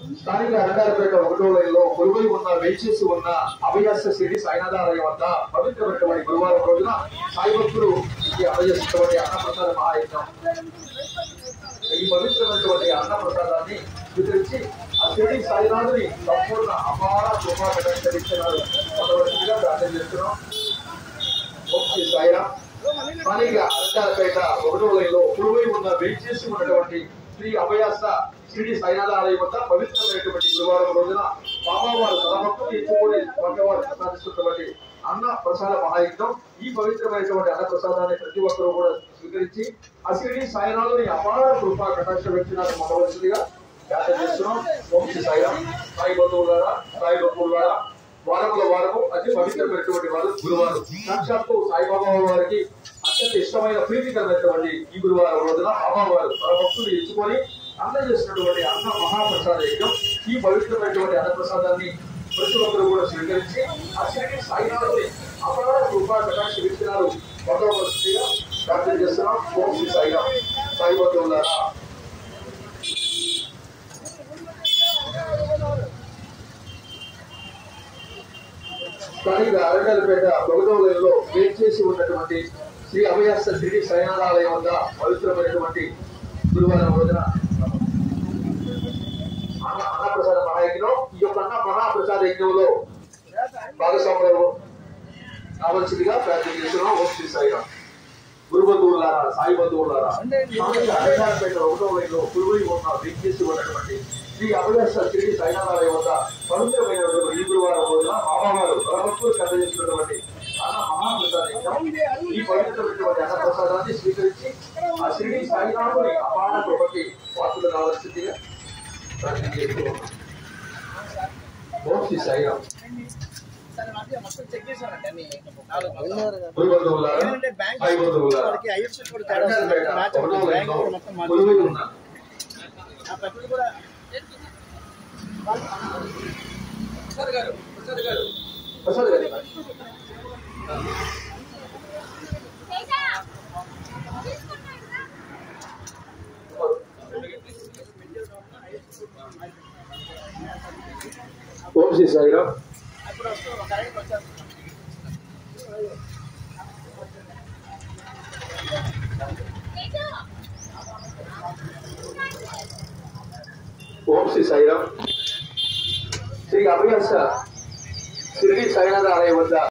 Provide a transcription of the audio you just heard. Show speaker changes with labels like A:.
A: స్థానిక అరంగారపేట ఒకటో లైన్లో కొలువై ఉన్న వేచేసి ఉన్న అభయాస సిరి సాయినాథాలయం వద్ద పవిత్రమైనటువంటి గురువారం రోజున సాయి భక్తులు ఈ అభయసినటువంటి అన్నప్రసాద మహాయజ్ఞం ఈ పవిత్రమైనటువంటి అన్న ప్రసాదాన్ని స్వీకరించి ఆ షిరిడి సాయినాథుని సంపూర్ణ అపార కృపా కటాక్షిస్తున్నారు మొదటిగా ప్రార్థన చేస్తున్నాం ఓం శ్రీ సాయిరామ్ స్థానిక అలంకారపేట ఒకటో లైన్లో కురువై ఉన్న వేచేసి ఉన్నటువంటి శ్రీ అభయాస శ్రీ సాయినాథ ఆలయం వద్ద పవిత్రమైనటువంటి గురువారం రోజున బాబావారు సలభక్తులు ఎత్తుకొని స్వామివారు ప్రసాదిస్తున్నటువంటి అన్న ప్రసాద మహాయజ్ఞం ఈ పవిత్రమైనటువంటి అన్న ప్రసాదాన్ని ప్రతి ఒక్కరూ కూడా స్వీకరించి ఆ శ్రీ సాయినాథుని అపార కృపా కటాక్ష వ్యక్తినాథ్ మొదలవలసిందిగా వ్యాఖ్య చేస్తున్నాం ఓం శ్రీ సాయిరామ్ సాయి బంధువులారా సాయి భక్తులారా వారముల వారము అతి పవిత్రమైనటువంటి వారు గురువారం సాక్షాత్తు సాయిబాబా వారికి అత్యంత ఇష్టమైన ప్రీతికరమైనటువంటి ఈ గురువారం రోజున బాబావారు తన భక్తులు ఎంచుకొని అందజేసినటువంటి అన్న మహాప్రసాద యజ్ఞం ఈ పవిత్రమైనటువంటి అన్న ప్రసాదాన్ని ప్రతి ఒక్కరు కూడా స్వీకరించి ఆ శ్రీ సాయినాథుని అపార కృపా కటాక్ష వ్యక్తినాలు పొందవలసిందిగా ప్రార్థన చేస్తున్నాం ఓం శ్రీ సాయిరామ్ సాయి బంధువులారా స్థానిక అరంగలపేట బొగదోలయంలో వేట్ చేసి ఉన్నటువంటి శ్రీ అభయాస్త శ్రీ శయనాలయం వద్ద పవిత్రమైనటువంటి గురువారం రోజున అన్న అన్నప్రసాద మహాయజ్ఞం ఈ యొక్క అన్న మహాప్రసాద యజ్ఞంలో భాగస్వాములు కావలసిందిగా ప్రార్థన చేస్తున్నాం ఓం శ్రీ సాయిరామ్ గురు బంధువులారా సాయి బంధువులారా స్థానిక అరంగలపేట ఒకటో లైన్లో గురువై ఉన్న వేట్ చేసి ఉన్నటువంటి శ్రీ అభయాస్త శ్రీ శయనాలయం వద్ద పవిత్రమైనటువంటి ఈ గురువారం రోజున బాబావారు భక్తులు కథ చేసినటువంటి అన్న మహాప్రసాదం ఈ పవిత్రమైనటువంటి అన్న ప్రసాదాన్ని స్వీకరించి ఆ శ్రీ సాయినాథుని అపార కృపకి వార్తలు కావాల్సిందిగా ప్రార్థన చేస్తున్నాం. ఓం శ్రీ సాయిరామ్
B: సార్ మధ్య మొత్తం చెక్ చేశానంటే అన్ని నాలుగు మొత్తం.
A: గురు బంధువులారా
B: ఏంటంటే బ్యాంక్
A: సాయి బంధువులారా
B: వాళ్ళకి IFSC కూడా తేడా వస్తుంది.
A: అరంగలపేట
B: మ్యాచ్
A: ఒకటో
B: అవుతుంది. బ్యాంక్
A: లైన్లో
B: కూడా మొత్తం
A: కొలువై
B: మార్చుకుంటుంది.
A: ఉన్న
B: ఆ ప్రతిదీ కూడా
A: ప్రసాద్ గారు ఓం శ్రీ సాయిరామ్
B: అప్పుడు వస్తూ కరెక్ట్ వచ్చేస్తుంది
A: ఓం శ్రీ సాయిరామ్ శ్రీ అభయాస శ్రీ సాయినాథ ఆలయం వద్ద